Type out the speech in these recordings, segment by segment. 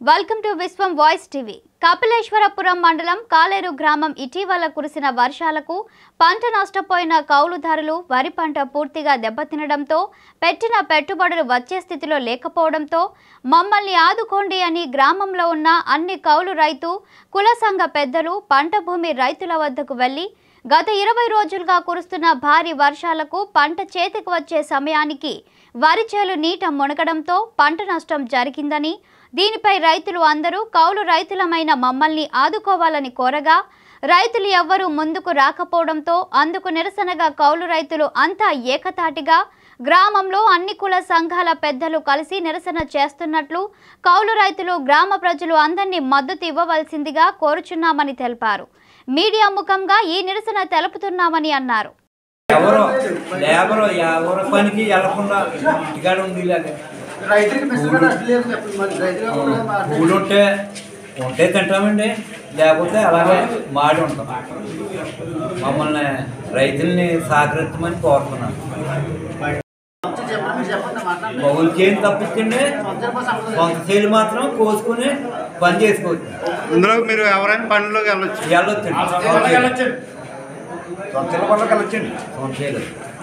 Welcome to Vishwam voice TV Kapileswarapuram మండలం కాలేరు గ్రామం ఇటీవల కురిసిన వర్షాలకు పంట నష్టపోయిన కౌలుదారులు వరి పంట పూర్తిగా దెబ్బతినడంతో పెట్టిన పెట్టుబడులు వచ్చే స్థితిలో లేకపోవడంతో మమ్మల్ని ఆదుకోండి అని గ్రామంలో ఉన్న అన్ని కౌలు రైతు కుల సంఘ పెద్దలు పంట భూమి రైతుల వద్దకు వెళ్లి గత ఇరవై రోజులుగా కురుస్తున్న భారీ వర్షాలకు పంట చేతికి వచ్చే సమయానికి వరి చేలు నీట మునగడంతో పంట నష్టం జరిగిందని దీనిపై రైతులు అందరూ కౌలు రైతులమైన మమ్మల్ని ఆదుకోవాలని కోరగా రైతులు ఎవ్వరూ ముందుకు రాకపోవడంతో అందుకు నిరసనగా కౌలు రైతులు అంతా ఏకతాటిగా గ్రామంలో అన్ని కుల సంఘాల పెద్దలు కలిసి నిరసన చేస్తున్నట్లు కౌలు రైతులు గ్రామ ప్రజలు అందరినీ మద్దతు ఇవ్వవలసిందిగా కోరుచున్నామని తెలిపారు మీడియా ముఖంగా ఈ నిరసన తెలుపుతున్నామని అన్నారు ఎవరో లేబరు ఎవరు పనికి వెళ్లకుండా ఇంటికాడ ఉంది ఇలాగ రైతులకి పెసరపడి అసలు లేదు చెప్పండి మరి రైతులు కూడా మా- పూలు ఉంటే ఉంటే తింటామండి లేకపోతే అలాగే మాడి ఉంటాం మమ్మల్ని రైతుల్ని సహకరించమని కోరుతున్నాను కొంచెం చెప్పండి మీరు చెప్పండి మాట్లాడండి పౌలు చేతి తప్పించండి కొంచెం రూపాయలు సంపద కొంత చేలు మాత్రం కోసుకుని పని చేసుకోవచ్చు ఇందులో మీరు ఎవరైనా పనిలోకి వెళ్ళొచ్చు వెళ్ళొచ్చు సొంత పనులకు వెళ్ళొచ్చండి కొంత చేలు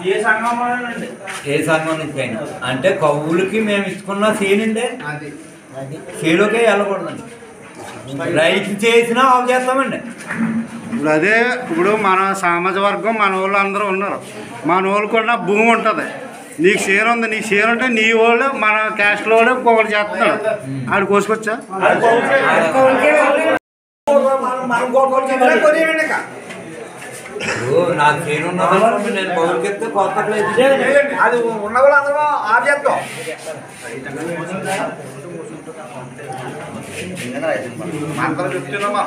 ఏ సంఘం నుంచి అయినా అంటే కవులకి మేము ఇచ్చుకున్న సేనండి అది చేలోకే వెళ్ళకూడదండి రైతు చేసినా ఆఫ్ చేస్తామండి ఇప్పుడు అదే ఇప్పుడు మన సామాజ వర్గం మన వాళ్ళు అందరూ ఉన్నారు మన వాళ్ళకున్న భూమి ఉంటుంది నీకు షేర్ ఉంది నీకు షేర్ ఉంటే నీ వాళ్ళు మన క్యాస్ట్లో వాళ్ళు ఇంకొకటి చేస్తున్నాడు ఆడు కోసుకొచ్చా ఓ, నాకు చేను ఉన్నది నేను పౌరుకి ఎత్తే కొత్తట్లేదు అది ఉన్న వాళ్ళందరూ ఆఫ్ చేస్తాం అందరూ చెప్తున్నామా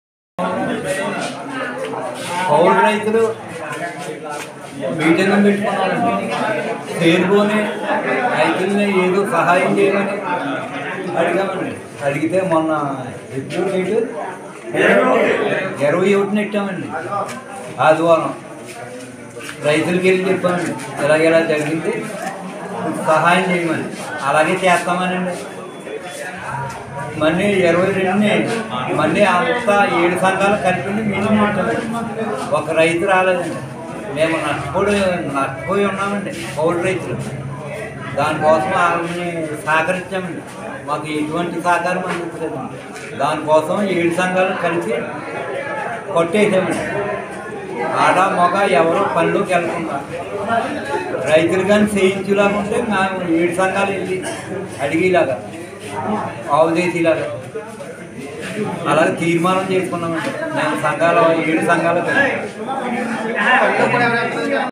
పౌరు రైతులు మీటింగ్ పెట్టుకున్నారండి చేరుకొని రైతుల్ని ఏదో సహాయం చేయమని అడిగామండి అడిగితే మొన్న ఎప్పుడు డేటు ఇరవై ఒకటిని ఇట్టామండి ఆదివారం రైతులకి వెళ్ళి చెప్పామండి ఇలాగ ఇలా జరిగింది సహాయం చేయమని అలాగే చేస్తామనండి మళ్ళీ ఇరవై రెండుని మళ్ళీ అంతా ఏడు సంఘాలు కలిపి మీటింగ్ పెట్టామండి ఒక రైతు రాలేదండి మేము నష్టపోయి నష్టపోయి ఉన్నామండి పౌరు రైతులు దానికోసం వాళ్ళని సహకరించామండి మాకు ఎటువంటి సహకారం అందించలేదండి దానికోసం ఏడు సంఘాలు కలిసి కొట్టేసామండి ఆడ మగ ఎవరో పనిలోకి వెళ్ళకుండా రైతులు కానీ చేయించులాగా ఉంటే మేము ఏడు సంఘాలు వెళ్ళి అడిగేలాగా ఆవుదేశీలాగా అలాగే తీర్మానం చేసుకున్నామండి మేము సంఘాలు ఏడు సంఘాలు కలిసి కూడా ఎవరు చెప్తారు?